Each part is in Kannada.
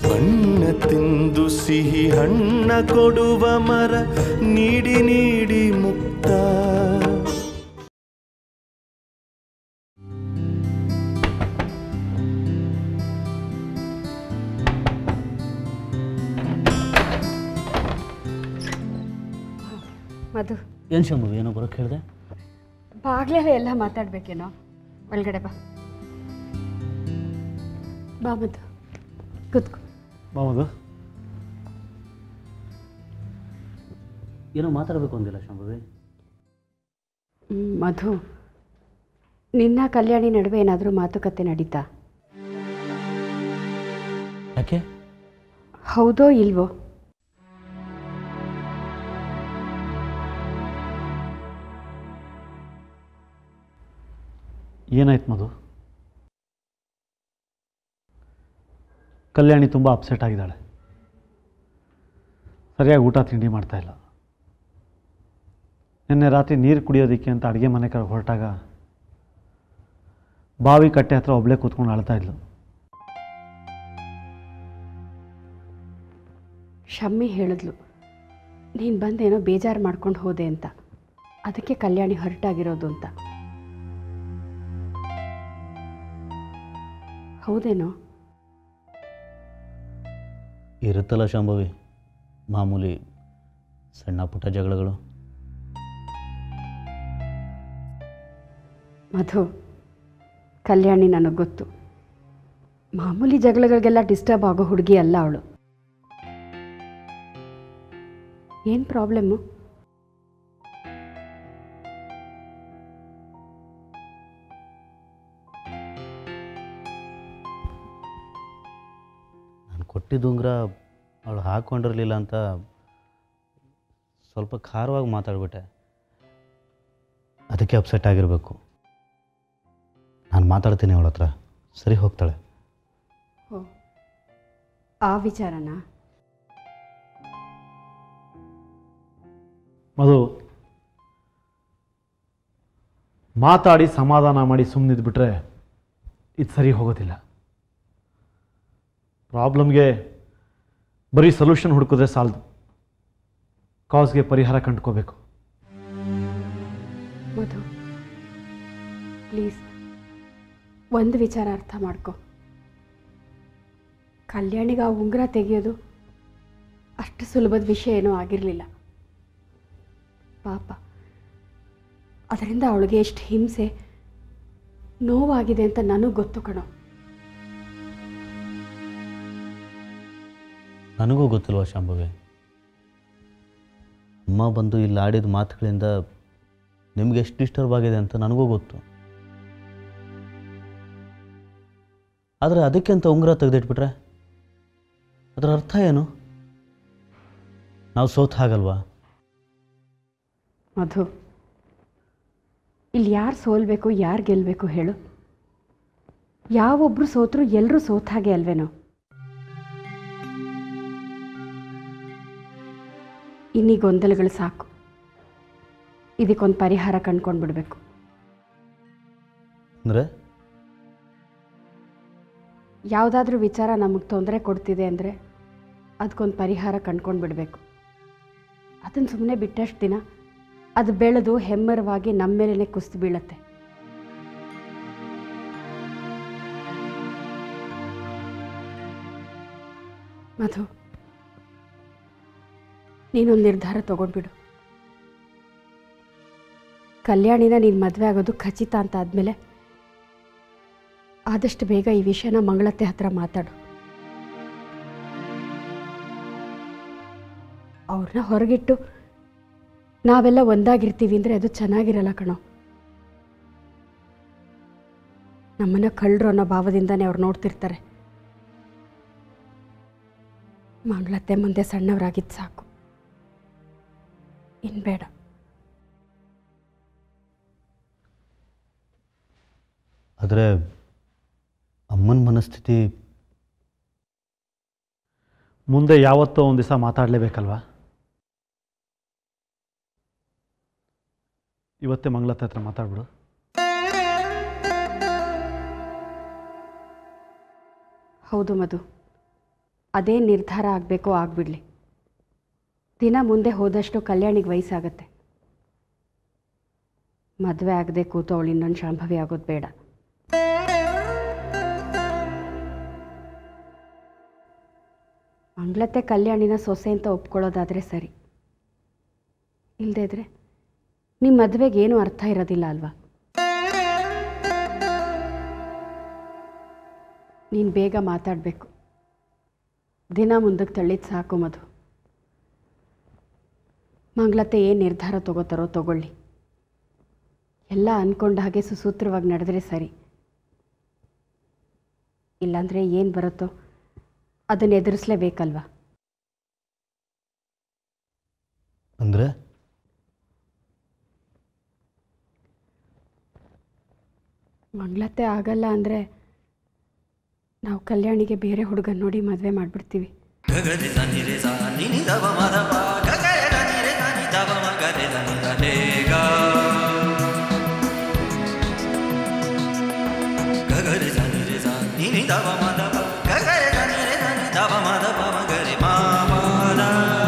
ಬಣ್ಣ ತಿಂದು ಸಿಹಿ ಹಣ್ಣ ಕೊಡುವ ಮರ ನೀಡಿ ನೀಡಿ ಮುಕ್ತ ಮಧು ಏನು ಶಂಭು ಏನೋ ಬರೋಕ್ಕೆ ಹೇಳಿದೆ ಬಾಗ್ಲೆಲ್ಲ ಎಲ್ಲ ಮಾತಾಡ್ಬೇಕೇನೋ ಒಳಗಡೆ ಬಾ ಬಾ ಮಧು ಕೂತ್ಕೋ ಬಾಮದು ಏನೋ ಮಾತಾಡಬೇಕು ಅಂದಿಲ್ಲ ಶಂಭವಿ ಹ್ಮ್, ಮಧು ನಿನ್ನ ಕಲ್ಯಾಣಿ ನಡುವೆ ಏನಾದರೂ ಮಾತುಕತೆ ನಡೀತಾ ಯಾಕೆ ಹೌದೋ ಇಲ್ವೋ ಏನಾಯ್ತು ಮಧು ಕಲ್ಯಾಣಿ ತುಂಬ ಅಪ್ಸೆಟ್ ಆಗಿದ್ದಾಳೆ ಸರಿಯಾಗಿ ಊಟ ತಿಂಡಿ ಮಾಡ್ತಾ ಇಲ್ಲ ನಿನ್ನೆ ರಾತ್ರಿ ನೀರು ಕುಡಿಯೋದಕ್ಕೆ ಅಂತ ಅಡುಗೆ ಮನೆ ಕಡೆ ಹೊರಟಾಗ ಬಾವಿ ಕಟ್ಟೆ ಹತ್ರ ಒಬ್ಬಳೇ ಕೂತ್ಕೊಂಡು ಅಳ್ತಾ ಇದ್ಲು ಶಮ್ಮಿ ಹೇಳಿದ್ಲು ನೀನು ಬಂದೇನೋ ಬೇಜಾರು ಮಾಡ್ಕೊಂಡು ಹೋದೆ ಅಂತ ಅದಕ್ಕೆ ಕಲ್ಯಾಣಿ ಹೊರಟಾಗಿರೋದು ಅಂತ ಹೌದೇನೋ ಇರುತ್ತಲ್ಲ ಶಂಭವಿ ಮಾಮೂಲಿ ಸಣ್ಣ ಪುಟ್ಟ ಜಗಳಗಳು ಮಧು ಕಲ್ಯಾಣಿ ನನಗೆ ಗೊತ್ತು ಮಾಮೂಲಿ ಜಗಳಗಳಿಗೆಲ್ಲ ಡಿಸ್ಟರ್ಬ್ ಆಗೋ ಹುಡುಗಿ ಅಲ್ಲ ಅವಳು ಏನು ಪ್ರಾಬ್ಲಮ್ಮು ನಾನು ಕೊಟ್ಟಿದ್ದು ಉಂಗುರ ಅವಳು ಹಾಕ್ಕೊಂಡಿರಲಿಲ್ಲ ಅಂತ ಸ್ವಲ್ಪ ಖಾರವಾಗಿ ಮಾತಾಡ್ಬಿಟ್ಟೆ ಅದಕ್ಕೆ ಅಪ್ಸೆಟ್ ಆಗಿರಬೇಕು ನಾನು ಮಾತಾಡ್ತೀನಿ ಅವಳ ಹತ್ರ ಸರಿ ಹೋಗ್ತಾಳೆ ಓ ಆ ವಿಚಾರನಾ ಮಧು ಮಾತಾಡಿ ಸಮಾಧಾನ ಮಾಡಿ ಸುಮ್ಮನಿದ್ಬಿಟ್ರೆ ಇದು ಸರಿ ಹೋಗೋದಿಲ್ಲ ಪ್ರಾಬ್ಲಮ್ಗೆ ಬರೀ ಸೊಲ್ಯೂಷನ್ ಹುಡುಕಿದ್ರೆ ಸಾಲದು ಕಾಸ್ಗೆ ಪರಿಹಾರ ಕಂಡ್ಕೋಬೇಕು ಮಧು ಪ್ಲೀಸ್ ಒಂದು ವಿಚಾರ ಅರ್ಥ ಮಾಡ್ಕೊ ಕಲ್ಯಾಣಿಗೆ ಆ ಉಂಗುರ ತೆಗೆಯೋದು ಅಷ್ಟು ಸುಲಭದ ವಿಷಯ ಏನೂ ಆಗಿರಲಿಲ್ಲ ಪಾಪ ಅದರಿಂದ ಅವಳಿಗೆ ಎಷ್ಟು ಹಿಂಸೆ ನೋವಾಗಿದೆ ಅಂತ ನನಗೆ ಗೊತ್ತು ಕಣೋ ನನಗೂ ಗೊತ್ತಿಲ್ವ ಶಾಂಭವಿ ಅಮ್ಮ ಬಂದು ಇಲ್ಲಿ ಆಡಿದ ಮಾತುಗಳಿಂದ ನಿಮ್ಗೆ ಎಷ್ಟು ಡಿಸ್ಟರ್ಬ್ ಆಗಿದೆ ಅಂತ ನನಗೂ ಗೊತ್ತು ಆದರೆ ಅದಕ್ಕೆ ಅಂತ ಉಂಗುರ ತೆಗೆದಿಟ್ಬಿಟ್ರೆ ಅದರ ಅರ್ಥ ಏನು ನಾವು ಸೋತ್ ಹಾಗಲ್ವಾ ಮಧು ಇಲ್ಲಿ ಯಾರು ಸೋಲ್ಬೇಕು ಯಾರು ಗೆಲ್ಲಬೇಕು ಹೇಳು ಯಾವೊಬ್ಬರು ಸೋತರು ಎಲ್ಲರೂ ಸೋತ ಹಾಗೆ ಅಲ್ವೇನೋ ಇನ್ನೀ ಗೊಂದಲಗಳು ಸಾಕು ಇದಕ್ಕೊಂದು ಪರಿಹಾರ ಕಂಡ್ಕೊಂಡು ಬಿಡಬೇಕು ಅಂದರೆ ಯಾವುದಾದ್ರೂ ವಿಚಾರ ನಮಗೆ ತೊಂದರೆ ಕೊಡ್ತಿದೆ ಅಂದರೆ ಅದಕ್ಕೊಂದು ಪರಿಹಾರ ಕಂಡ್ಕೊಂಡು ಬಿಡಬೇಕು ಅದನ್ನು ಸುಮ್ಮನೆ ಬಿಟ್ಟಷ್ಟು ದಿನ ಅದು ಬೆಳೆದು ಹೆಮ್ಮರವಾಗಿ ನಮ್ಮ ಮೇಲೇ ಕುಸಿದು ಬೀಳತ್ತೆ ಮಧು ನೀನೊಂದು ನಿರ್ಧಾರ ತಗೊಂಡ್ಬಿಡು ಕಲ್ಯಾಣಿನ ನೀನು ಮದುವೆ ಆಗೋದು ಖಚಿತ ಅಂತ ಆದಮೇಲೆ ಆದಷ್ಟು ಬೇಗ ಈ ವಿಷಯನ ಮಂಗಳತ್ತೆ ಹತ್ರ ಮಾತಾಡು ಅವ್ರನ್ನ ಹೊರಗಿಟ್ಟು ನಾವೆಲ್ಲ ಒಂದಾಗಿರ್ತೀವಿ ಅಂದರೆ ಅದು ಚೆನ್ನಾಗಿರಲ್ಲ ಕಣೋ ನಮ್ಮನ್ನ ಕಳ್ಳರು ಅನ್ನೋ ಭಾವದಿಂದನೇ ಅವ್ರು ನೋಡ್ತಿರ್ತಾರೆ ಮಂಗಳತ್ತೆ ಮುಂದೆ ಸಣ್ಣವರಾಗಿದ್ದು ಸಾಕು ಇನ್ನು ಬೇಡ ಆದರೆ ಅಮ್ಮನ ಮನಸ್ಥಿತಿ ಮುಂದೆ ಯಾವತ್ತೋ ಒಂದು ದಿವಸ ಮಾತಾಡಲೇಬೇಕಲ್ವಾ ಇವತ್ತೇ ಮಂಗಳತ್ತ ಹತ್ರ ಮಾತಾಡ್ಬಿಡು ಹೌದು ಮಧು ಅದೇ ನಿರ್ಧಾರ ಆಗಬೇಕೋ ಆಗಿಬಿಡಲಿ ದಿನ ಮುಂದೆ ಹೋದಷ್ಟು ಕಲ್ಯಾಣಿಗೆ ವಯಸ್ಸಾಗತ್ತೆ ಮದುವೆ ಆಗದೆ ಕೂತು ಅವಳು ಇನ್ನೊಂದು ಶಾಂಭವಿ ಆಗೋದು ಬೇಡ ಮಂಗಳತ್ತೆ ಕಲ್ಯಾಣಿನ ಸೊಸೆ ಅಂತ ಒಪ್ಕೊಳ್ಳೋದಾದರೆ ಸರಿ ಇಲ್ಲದೇ ಇದ್ರೆ ನಿಮ್ಮ ಮದುವೆಗೆ ಏನೂ ಅರ್ಥ ಇರೋದಿಲ್ಲ ಅಲ್ವಾ ನೀನು ಬೇಗ ಮಾತಾಡಬೇಕು ದಿನ ಮುಂದಕ್ಕೆ ತಳ್ಳಿದ್ದು ಸಾಕು ಮಧು ಮಂಗಳತ್ತೆ ಏನು ನಿರ್ಧಾರ ತಗೋತಾರೋ ತಗೊಳ್ಳಿ ಎಲ್ಲ ಅಂದ್ಕೊಂಡ ಹಾಗೆ ಸುಸೂತ್ರವಾಗಿ ನಡೆದ್ರೆ ಸರಿ ಇಲ್ಲಾಂದರೆ ಏನು ಬರುತ್ತೋ ಅದನ್ನು ಎದುರಿಸಲೇಬೇಕಲ್ವಾ ಅಂದರೆ ಮಂಗಳತ್ತೆ ಆಗಲ್ಲ ಅಂದರೆ ನಾವು ಕಲ್ಯಾಣಿಗೆ ಬೇರೆ ಹುಡುಗನ ನೋಡಿ ಮದುವೆ ಮಾಡಿಬಿಡ್ತೀವಿ ಗಗರಿ ಧನಿ ರೆ ಸ ನಿ ನಿ ದ ವ ಮ ದ ಪ ಗಗರಿ ಧನಿ ರೆ ಧನಿ ದ ವ ಮ ಗ ರೆ ಧನಿ ದ ರೆ ಗ ಗಗರಿ ಧನಿ ರೆ ಸ ನಿ ನಿ ದ ವ ಮ ದ ಪ ಗಗರಿ ಧನಿ ರೆ ಧನಿ ದ ವ ಮ ದ ಪ ಮ ಗ ರೆ ಮ ಮ ದ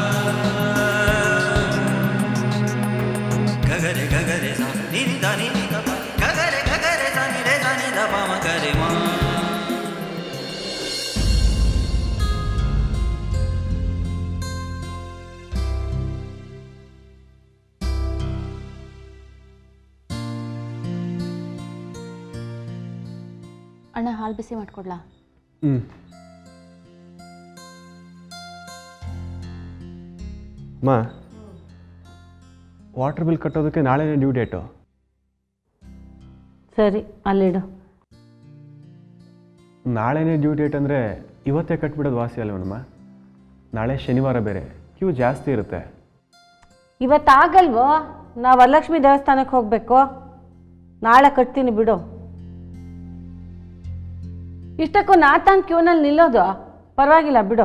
ಗಗರೆ ಗಗರೆ ಸ ನಿ ನಿ ದ ನಿ ನಿ ದ ಪ ಗಗರೆ ಗಗರೆ ಧನಿ ರೆ ಧನಿ ದ ಪ ಮ ಗ ರೆ ಮ ಅಣ್ಣ ಹಾಲು ಬಿಸಿ ಮಾಡ್ಕೊಡ್ಲಾ ಹ್ಞೂ ಮಾ ವಾಟರ್ ಬಿಲ್ ಕಟ್ಟೋದಕ್ಕೆ ನಾಳೆನೇ ಡ್ಯೂ ಡೇಟು ಸರಿ ಅಲ್ಲಿಡು ನಾಳೆನೇ ಡ್ಯೂ ಡೇಟ್ ಅಂದರೆ ಇವತ್ತೇ ಕಟ್ಬಿಡೋದು ವಾಸಿ ಅಲ್ವನಮ್ಮ ನಾಳೆ ಶನಿವಾರ ಬೇರೆ ಕ್ಯೂ ಜಾಸ್ತಿ ಇರುತ್ತೆ ಇವತ್ತಾಗಲ್ವೋ ನಾವು ವರಲಕ್ಷ್ಮಿ ದೇವಸ್ಥಾನಕ್ಕೆ ಹೋಗಬೇಕು ನಾಳೆ ಕಟ್ತೀನಿ ಬಿಡು ಇಷ್ಟಕ್ಕೂ ನಾತಾನ್ ಕ್ಯೂನಲ್ಲಿ ನಿಲ್ಲೋದು ಪರವಾಗಿಲ್ಲ ಬಿಡು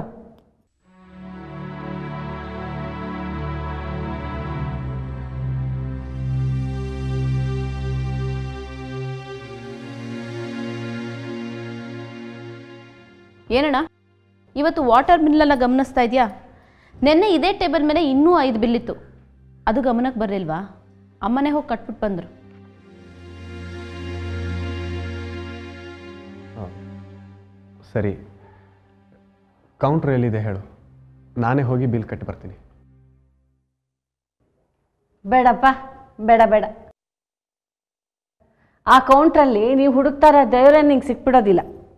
ಏನಣ್ಣ ಇವತ್ತು ವಾಟರ್ ಬಿಲ್ಲೆಲ್ಲ ಗಮನಿಸ್ತಾ ಇದೆಯಾ ನಿನ್ನೆ ಇದೇ ಟೇಬಲ್ ಮೇಲೆ ಇನ್ನೂ ಐದು ಬಿಲ್ ಇತ್ತು ಅದು ಗಮನಕ್ಕೆ ಬರಲಿಲ್ವಾ ಅಮ್ಮನೇ ಹೋಗಿ ಕಟ್ಬಿಟ್ಟು ಬಂದರು ಸರಿ ಕೌಂಟ್ರ್ ಎಲ್ಲಿದೆ ಹೇಳು ನಾನೇ ಹೋಗಿ ಬಿಲ್ ಕಟ್ಟಿ ಬರ್ತೀನಿ ಬೇಡಪ್ಪ ಬೇಡ ಬೇಡ ಆ ಕೌಂಟ್ರಲ್ಲಿ ನೀವು ಹುಡುಕ್ತಾರ ದೇವರೇ ನಿಂಗೆ ಸಿಕ್ಬಿಡೋದಿಲ್ಲ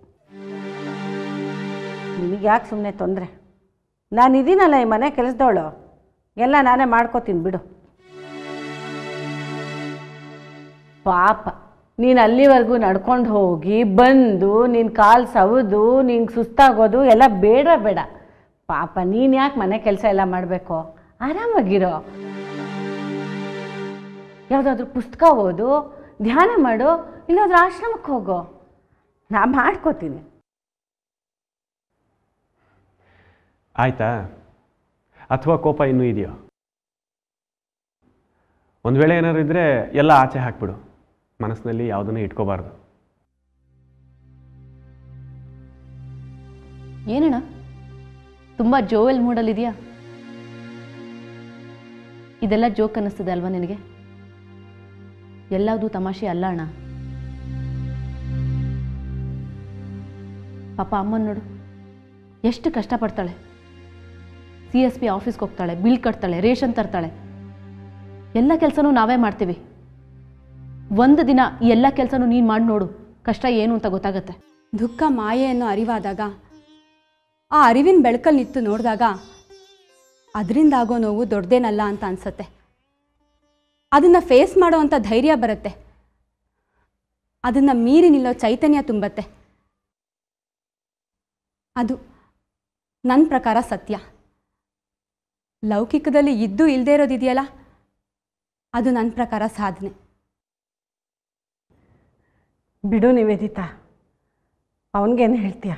ನಿನಗೆ ಯಾಕೆ ಸುಮ್ಮನೆ ತೊಂದರೆ ನಾನು ಇದೀನಲ್ಲ ಈ ಮನೆ ಕೆಲಸದವಳು ಎಲ್ಲ ನಾನೇ ಮಾಡ್ಕೋತೀನಿ ಬಿಡು ಪಾಪ ನೀನು ಅಲ್ಲಿವರೆಗೂ ನಡ್ಕೊಂಡು ಹೋಗಿ ಬಂದು ನಿನ್ನ ಕಾಲು ಸವದು ನಿಂಗೆ ಸುಸ್ತಾಗೋದು ಎಲ್ಲ ಬೇಡ ಬೇಡ ಪಾಪ ನೀನು ಯಾಕೆ ಮನೆ ಕೆಲಸ ಎಲ್ಲ ಮಾಡಬೇಕು ಆರಾಮಾಗಿರೋ ಯಾವುದಾದ್ರೂ ಪುಸ್ತಕ ಓದು ಧ್ಯಾನ ಮಾಡು ಇಲ್ಲಾದ್ರೂ ಆಶ್ರಮಕ್ಕೆ ಹೋಗೋ ನಾ ಮಾಡ್ಕೋತೀನಿ ಆಯ್ತಾ ಅಥವಾ ಕೋಪ ಇನ್ನೂ ಇದೆಯೋ ಒಂದು ವೇಳೆ ಏನಾದ್ರು ಇದ್ದರೆ ಎಲ್ಲ ಆಚೆ ಹಾಕ್ಬಿಡು ಮನಸ್ಸಿನಲ್ಲಿ ಯಾವುದನ್ನು ಇಟ್ಕೋಬಾರ್ದು ಏನಣ್ಣ ತುಂಬ ಜೋವೆಲ್ ಮೂಡಲ್ಲಿದೆಯಾ ಇದೆಲ್ಲ ಜೋಕ್ ಅನ್ನಿಸ್ತದೆ ಅಲ್ವಾ ನಿನಗೆ ಎಲ್ಲದೂ ತಮಾಷೆ ಅಲ್ಲ ಅಣ್ಣ ಪಾಪ ಅಮ್ಮನ ನೋಡು ಎಷ್ಟು ಕಷ್ಟಪಡ್ತಾಳೆ ಸಿ ಎಸ್ ಪಿ ಆಫೀಸ್ಗೆ ಹೋಗ್ತಾಳೆ ಬಿಲ್ ಕಟ್ತಾಳೆ ರೇಷನ್ ತರ್ತಾಳೆ ಎಲ್ಲ ಕೆಲಸನೂ ನಾವೇ ಮಾಡ್ತೀವಿ ಒಂದು ದಿನ ಈ ಎಲ್ಲ ಕೆಲಸನೂ ನೀನು ಮಾಡಿ ನೋಡು ಕಷ್ಟ ಏನು ಅಂತ ಗೊತ್ತಾಗತ್ತೆ ದುಃಖ ಮಾಯೆ ಅನ್ನೋ ಅರಿವಾದಾಗ ಆ ಅರಿವಿನ ಬೆಳಕಲ್ಲಿ ನಿಂತು ನೋಡಿದಾಗ ಅದರಿಂದ ಆಗೋ ನೋವು ದೊಡ್ಡದೇನಲ್ಲ ಅಂತ ಅನ್ಸತ್ತೆ ಅದನ್ನು ಫೇಸ್ ಮಾಡೋವಂಥ ಧೈರ್ಯ ಬರುತ್ತೆ ಅದನ್ನು ಮೀರಿ ನಿಲ್ಲೋ ಚೈತನ್ಯ ತುಂಬತ್ತೆ ಅದು ನನ್ನ ಪ್ರಕಾರ ಸತ್ಯ ಲೌಕಿಕದಲ್ಲಿ ಇದ್ದು ಇಲ್ಲದೆ ಇರೋದಿದೆಯಲ್ಲ ಅದು ನನ್ನ ಪ್ರಕಾರ ಸಾಧನೆ ಬಿಡು ನಿವೇದಿತಾ ಅವನಿಗೇನು ಹೇಳ್ತೀಯ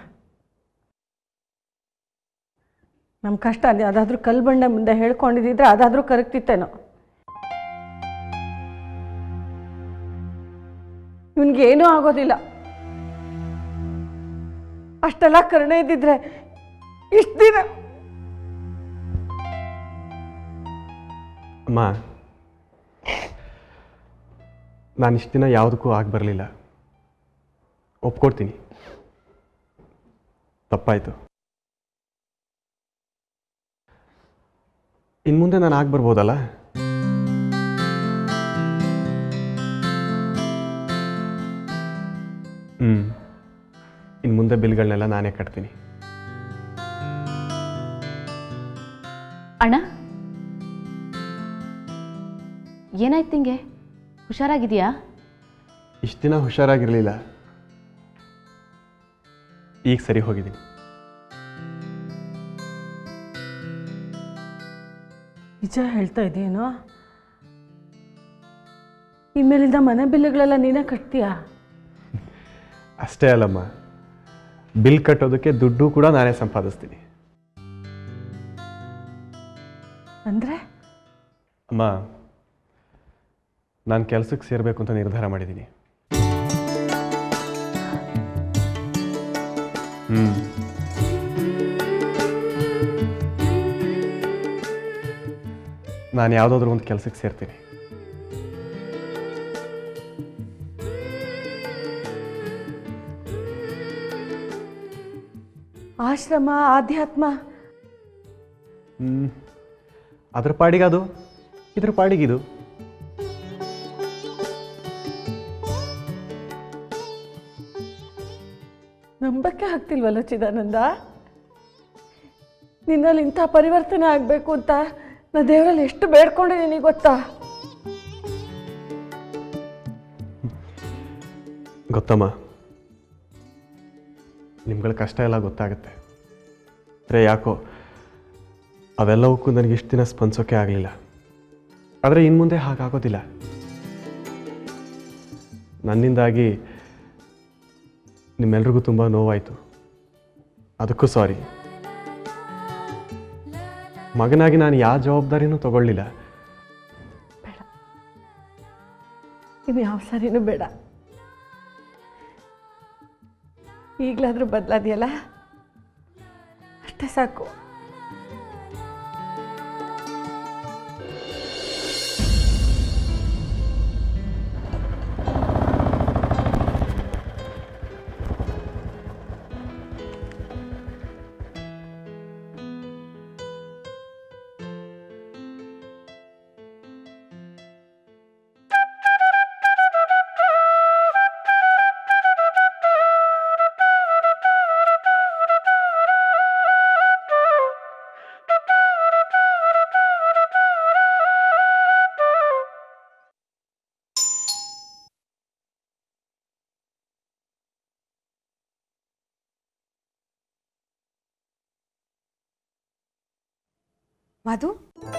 ನಮ್ಮ ಕಷ್ಟ ಅದು ಅದಾದರೂ ಕಲ್ಲು ಬಂಡೆ ಮುಂದೆ ಹೇಳ್ಕೊಂಡಿದ್ದಿದ್ರೆ ಅದಾದರೂ ಕರಗ್ತಿತ್ತೇನೋ ಇವನಿಗೇನೂ ಆಗೋದಿಲ್ಲ ಅಷ್ಟೆಲ್ಲ ಕರುಣೆ ಇದ್ದಿದ್ರೆ ಇಷ್ಟು ದಿನ ಅಮ್ಮ ನಾನು ಇಷ್ಟು ದಿನ ಯಾವುದಕ್ಕೂ ಆಗಿ ಬರಲಿಲ್ಲ ಒಪ್ಕೊಡ್ತೀನಿ ತಪ್ಪಾಯಿತು ಇನ್ನು ಮುಂದೆ ನಾನು ಆಗಿ ಬರ್ಬೋದಲ್ಲ ಹ್ಞೂ ಇನ್ನು ಮುಂದೆ ಬಿಲ್ಗಳನ್ನೆಲ್ಲ ನಾನೇ ಕಟ್ತೀನಿ ಅಣ್ಣ ಏನಾಯ್ತು ನಿಂಗೆ ಹುಷಾರಾಗಿದೆಯಾ ಇಷ್ಟು ದಿನ ಹುಷಾರಾಗಿರಲಿಲ್ಲ ಈಗ ಸರಿ ಹೋಗಿದ್ದೀನಿ ನಿಜ ಹೇಳ್ತಾ ಇದೆಯೇನೋ ಇನ್ಮೇಲಿಂದ ಮನೆ ಬಿಲ್ಲುಗಳೆಲ್ಲ ನೀನೇ ಕಟ್ತೀಯಾ ಅಷ್ಟೇ ಅಲ್ಲಮ್ಮ ಬಿಲ್ ಕಟ್ಟೋದಕ್ಕೆ ದುಡ್ಡು ಕೂಡ ನಾನೇ ಸಂಪಾದಿಸ್ತೀನಿ ಅಂದರೆ ಅಮ್ಮ ನಾನು ಕೆಲಸಕ್ಕೆ ಸೇರಬೇಕು ಅಂತ ನಿರ್ಧಾರ ಮಾಡಿದ್ದೀನಿ ಹ್ಞೂ ನಾನು ಯಾವುದಾದ್ರೂ ಒಂದು ಕೆಲಸಕ್ಕೆ ಸೇರ್ತೀನಿ ಆಶ್ರಮ ಆಧ್ಯಾತ್ಮ ಹ್ಞೂ ಅದ್ರ ಪಾಡಿಗದು ಇದ್ರ ಪಾಡಿಗಿದು ನಂಬಕ್ಕೆ ಆಗ್ತಿಲ್ವಲ್ಲ ಚಿದಾನಂದ ನಿನ್ನಲ್ಲಿ ಇಂಥ ಪರಿವರ್ತನೆ ಆಗಬೇಕು ಅಂತ ನಾ ದೇವರಲ್ಲಿ ಎಷ್ಟು ಬೇಡ್ಕೊಂಡಿದ್ದೀನಿ ಗೊತ್ತಾ ಗೊತ್ತಮ್ಮ ನಿಮ್ಗಳ ಕಷ್ಟ ಎಲ್ಲ ಗೊತ್ತಾಗುತ್ತೆ ಆದರೆ ಯಾಕೋ ಅವೆಲ್ಲವಕ್ಕೂ ನನಗೆ ಇಷ್ಟು ದಿನ ಸ್ಪಂದಿಸೋಕೆ ಆಗಲಿಲ್ಲ ಆದರೆ ಇನ್ನು ಮುಂದೆ ಹಾಗಾಗೋದಿಲ್ಲ ನನ್ನಿಂದಾಗಿ ನಿಮ್ಮೆಲ್ರಿಗೂ ತುಂಬ ನೋವಾಯಿತು ಅದಕ್ಕೂ ಸಾರಿ ಮಗನಾಗಿ ನಾನು ಯಾವ ಜವಾಬ್ದಾರಿನೂ ತಗೊಳ್ಳಿಲ್ಲ ಇನ್ನು ಯಾವ ಸರಿನೂ ಬೇಡ ಈಗಲಾದರೂ ಬದಲಾದಿಯಲ್ಲ ಅಷ್ಟೇ ಸಾಕು ಮಧು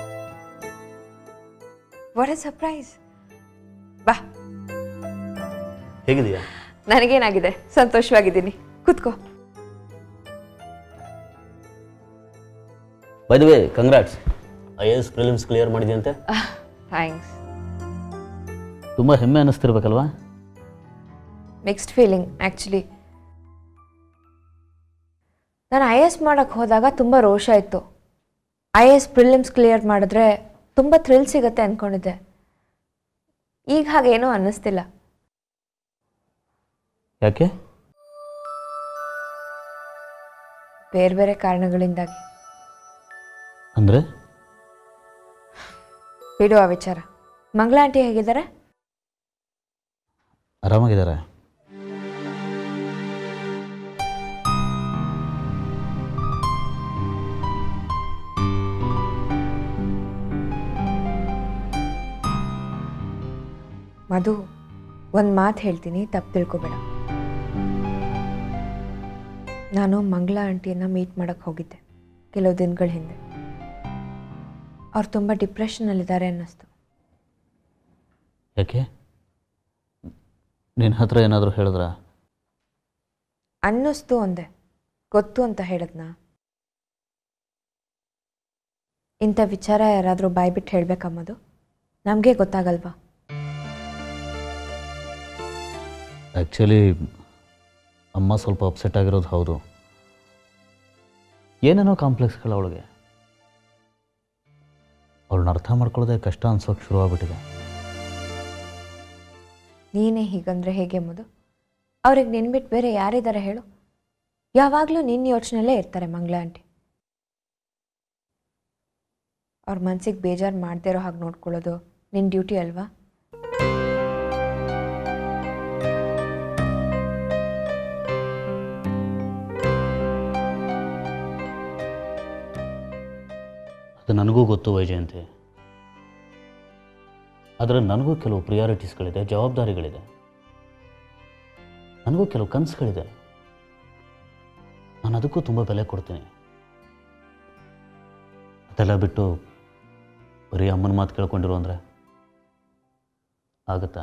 ವಾಟ್ ಎ ಸರ್ಪ್ರೈಸ್ ಬಾ ಹೇಗಿದೆಯಾ ನನಗೇನಾಗಿದೆ ಸಂತೋಷವಾಗಿದ್ದೀನಿ ಕೂತ್ಕೋ by the way congrats IAS prelims clear ಮಾಡಿದ್ಯಂತೆ ಥ್ಯಾಂಕ್ಸ್ ತುಂಬ ಹೆಮ್ಮೆ ಅನ್ನಿಸ್ತಿರ್ಬೇಕಲ್ವಾ ಮಿಕ್ಸ್ಡ್ ಫೀಲಿಂಗ್ ಆ್ಯಕ್ಚುಲಿ ನಾನು ಐ ಎಸ್ ಮಾಡೋಕ್ಕೆ ಹೋದಾಗ ತುಂಬ ರೋಷ ಇತ್ತು ಐ ಎಸ್ ಪ್ರಿಲಿಮ್ಸ್ ಕ್ಲಿಯರ್ ಮಾಡಿದ್ರೆ ತುಂಬ ಥ್ರಿಲ್ ಸಿಗತ್ತೆ ಅಂದ್ಕೊಂಡಿದ್ದೆ ಈಗ ಹಾಗೇನೂ ಅನ್ನಿಸ್ತಿಲ್ಲ ಯಾಕೆ ಬೇರೆ ಬೇರೆ ಕಾರಣಗಳಿಂದಾಗಿ ಅಂದರೆ ಬಿಡು ಆ ವಿಚಾರ ಮಂಗಳ ಆಂಟಿ ಹೇಗಿದ್ದಾರೆ ಆರಾಮಾಗಿದ್ದಾರೆ ಮಧು ಒಂದು ಮಾತು ಹೇಳ್ತೀನಿ ತಪ್ಪು ತಿಳ್ಕೊಬೇಡ ನಾನು ಮಂಗಳ ಆಂಟಿಯನ್ನು ಮೀಟ್ ಮಾಡೋಕ್ಕೆ ಹೋಗಿದ್ದೆ ಕೆಲವು ದಿನಗಳ ಹಿಂದೆ ಅವ್ರು ತುಂಬ ಡಿಪ್ರೆಷನಲ್ಲಿದ್ದಾರೆ ಅನ್ನಿಸ್ತು ಯಾಕೆ ನಿನ್ನ ಹತ್ರ ಏನಾದರೂ ಹೇಳಿದ್ರಾ ಅನ್ನಿಸ್ತು ಅಂದೆ ಗೊತ್ತು ಅಂತ ಹೇಳಿದ್ನಾ ಇಂಥ ವಿಚಾರ ಯಾರಾದರೂ ಬಾಯ್ಬಿಟ್ಟು ಹೇಳಬೇಕಮ್ಮದು ನಮಗೆ ಗೊತ್ತಾಗಲ್ವಾ ಆ್ಯಕ್ಚುಲಿ ಅಮ್ಮ ಸ್ವಲ್ಪ ಅಪ್ಸೆಟ್ ಆಗಿರೋದು ಹೌದು ಏನೇನೋ ಕಾಂಪ್ಲೆಕ್ಸ್ಗಳು ಅವಳಿಗೆ ಅವಳನ್ನ ಅರ್ಥ ಮಾಡ್ಕೊಳ್ಳೋದೇ ಕಷ್ಟ ಅನ್ಸೋಕೆ ಶುರುವಾಗ್ಬಿಟ್ಟಿದೆ ನೀನೇ ಹೀಗಂದ್ರೆ ಹೇಗೆ ಮಧು ಅವ್ರಿಗೆ ನಿನ್ಬಿಟ್ಟು ಬೇರೆ ಯಾರಿದ್ದಾರೆ ಹೇಳು ಯಾವಾಗಲೂ ನಿನ್ನ ಯೋಚನೆಯಲ್ಲೇ ಇರ್ತಾರೆ ಮಂಗಳ ಆಂಟಿ ಅವ್ರ ಮನ್ಸಿಗೆ ಬೇಜಾರು ಮಾಡದೇ ಇರೋ ಹಾಗೆ ನೋಡ್ಕೊಳ್ಳೋದು ನಿನ್ನ ಡ್ಯೂಟಿ ಅಲ್ವಾ ಅದು ನನಗೂ ಗೊತ್ತು ವೈಜಯಂತಿ ಆದರೆ ನನಗೂ ಕೆಲವು ಪ್ರಿಯಾರಿಟೀಸ್ಗಳಿದೆ ಜವಾಬ್ದಾರಿಗಳಿದೆ ನನಗೂ ಕೆಲವು ಕನಸುಗಳಿದೆ ನಾನು ಅದಕ್ಕೂ ತುಂಬ ಬೆಲೆ ಕೊಡ್ತೀನಿ ಅದೆಲ್ಲ ಬಿಟ್ಟು ಬರೀ ಅಮ್ಮನ ಮಾತು ಕೇಳ್ಕೊಂಡಿರು ಅಂದರೆ ಆಗುತ್ತಾ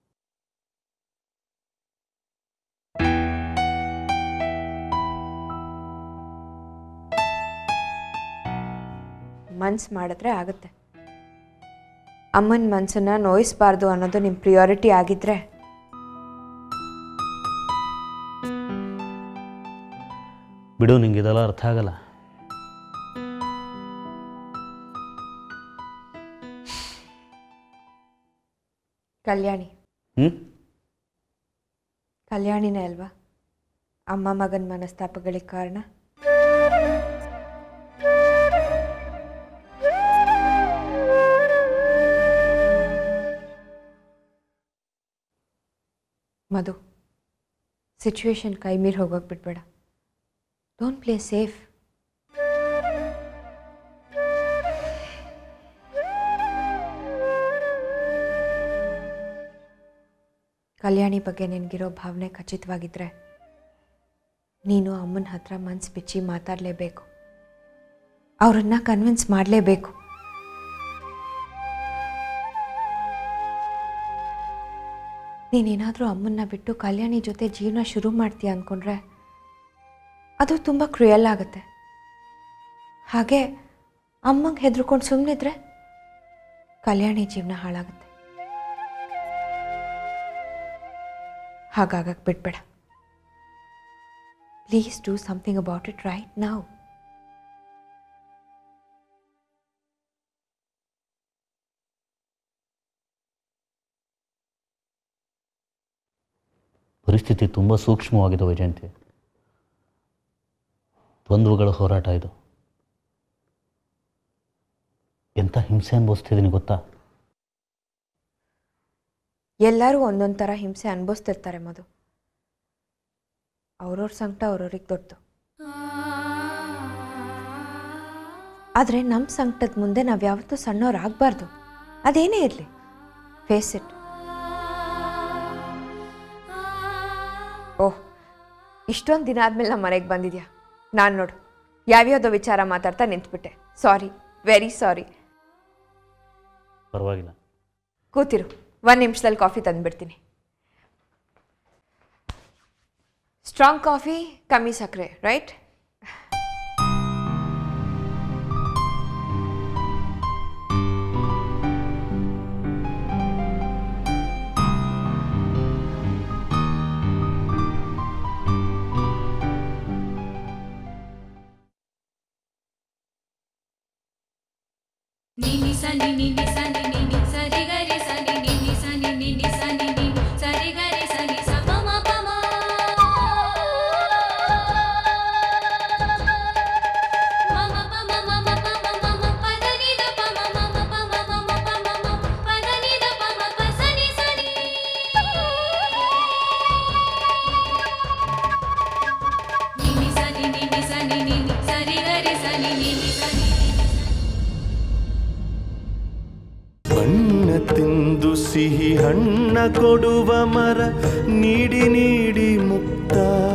ಮನ್ಸು ಮಾಡಿದ್ರೆ ಆಗುತ್ತೆ ಅಮ್ಮನ ಮನಸ್ಸನ್ನ ನೋಯಿಸ್ಬಾರ್ದು ಅನ್ನೋದು ನಿಮ್ಮ ಪ್ರಿಯಾರಿಟಿ ಆಗಿದ್ರೆ ಬಿಡು ನಿಂಗೆ ಇದೆಲ್ಲ ಅರ್ಥ ಆಗಲ್ಲ ಕಲ್ಯಾಣಿ ಹ್ಞೂ ಕಲ್ಯಾಣಿನೇ ಅಲ್ವಾ ಅಮ್ಮ ಮಗನ ಮನಸ್ತಾಪಗಳಿಗೆ ಕಾರಣ ಮಧು ಸಿಚುವೇಶನ್ ಕೈ ಮೀರಿ ಹೋಗೋಕೆ ಬಿಡ್ಬೇಡ ಡೋಂಟ್ ಪ್ಲೇ ಸೇಫ್ ಕಲ್ಯಾಣಿ ಬಗ್ಗೆ ನಿನಗಿರೋ ಭಾವನೆ ಖಚಿತವಾಗಿದ್ದರೆ ನೀನು ಅಮ್ಮನ ಹತ್ರ ಮನ್ಸು ಬಿಚ್ಚಿ ಮಾತಾಡಲೇಬೇಕು ಅವರನ್ನ ಕನ್ವಿನ್ಸ್ ಮಾಡಲೇಬೇಕು ನೀನೇನಾದರೂ ಅಮ್ಮನ್ನ ಬಿಟ್ಟು ಕಲ್ಯಾಣಿ ಜೊತೆ ಜೀವನ ಶುರು ಮಾಡ್ತೀಯ ಅಂದ್ಕೊಂಡ್ರೆ ಅದು ತುಂಬ ಕ್ರೂಯಲ್ ಆಗುತ್ತೆ ಹಾಗೆ ಅಮ್ಮಂಗೆ ಹೆದರ್ಕೊಂಡು ಸುಮ್ಮನಿದ್ರೆ ಕಲ್ಯಾಣಿ ಜೀವನ ಹಾಳಾಗುತ್ತೆ ಹಾಗಾಗಕ್ಕೆ ಬಿಟ್ಬೇಡ please do something about it right ನಾವು ಪರಿಸ್ಥಿತಿ ತುಂಬ ಸೂಕ್ಷ್ಮವಾಗಿದೆ ವೈಜಯಂತಿ ದ್ವಂದ್ವಗಳ ಹೋರಾಟ ಇದು ಎಂಥ ಹಿಂಸೆ ಅನುಭವಿಸ್ತಿದ್ದೀನಿ ಗೊತ್ತಾ ಎಲ್ಲರೂ ಒಂದೊಂದು ಥರ ಹಿಂಸೆ ಅನುಭವಿಸ್ತಿರ್ತಾರೆ ಮಧು ಅವ್ರವ್ರ ಸಂಕಟ ಅವ್ರವ್ರಿಗೆ ದೊಡ್ಡದು ಆದರೆ ನಮ್ಮ ಸಂಕಟದ ಮುಂದೆ ನಾವು ಯಾವತ್ತೂ ಸಣ್ಣವ್ರಾಗಬಾರ್ದು ಅದೇನೇ ಇರಲಿ ಫೇಸ್ ಇಟ್ ಓಹ್ ಇಷ್ಟೊಂದು ದಿನ ಆದಮೇಲೆ ನಮ್ಮ ಮನೆಗೆ ಬಂದಿದ್ಯಾ ನಾನು ನೋಡು ಯಾವ್ಯಾವುದೋ ವಿಚಾರ ಮಾತಾಡ್ತಾ ನಿಂತ್ಬಿಟ್ಟೆ ಸಾರಿ ವೆರಿ ಸಾರಿ ಪರವಾಗಿಲ್ಲ ಕೂತಿರು ಒಂದು ನಿಮಿಷದಲ್ಲಿ ಕಾಫಿ ತಂದುಬಿಡ್ತೀನಿ ಸ್ಟ್ರಾಂಗ್ ಕಾಫಿ ಕಮ್ಮಿ ಸಕ್ಕರೆ ರೈಟ್ ನಿನಿ ಸನಿ ನಿನಿ ಸನಿ ನಿನಿ ಸರಿ ಗರಿ ಸನಿ ನಿನಿ ಸನಿ ನಿನಿ ಸನಿ ನಿನಿ ಸರಿ ಗರಿ ಸನಿ ಸ ಪ ಮ ಪ ಮ ಮ ಮ ಪ ಮ ಮ ಮ ಪ ಮ ಮ ಮ ಪ ದ ನಿ ದ ಪ ಮ ಮ ಮ ಪ ಮ ಮ ಮ ಪ ಮ ಮ ಪ ದ ನಿ ದ ಪ ಮ ಪ ಸ ನಿ ಸ ನಿ ನಿನಿ ಸನಿ ನಿನಿ ಸನಿ ನಿನಿ ಸರಿ ಗರಿ ಸನಿ ನಿನಿ ಸನಿ ಬಣ್ಣ ತಿಂದು ಸಿಹಿ ಹಣ್ಣ ಕೊಡುವ ಮರ ನೀಡಿ ನೀಡಿ ಮುಕ್ತ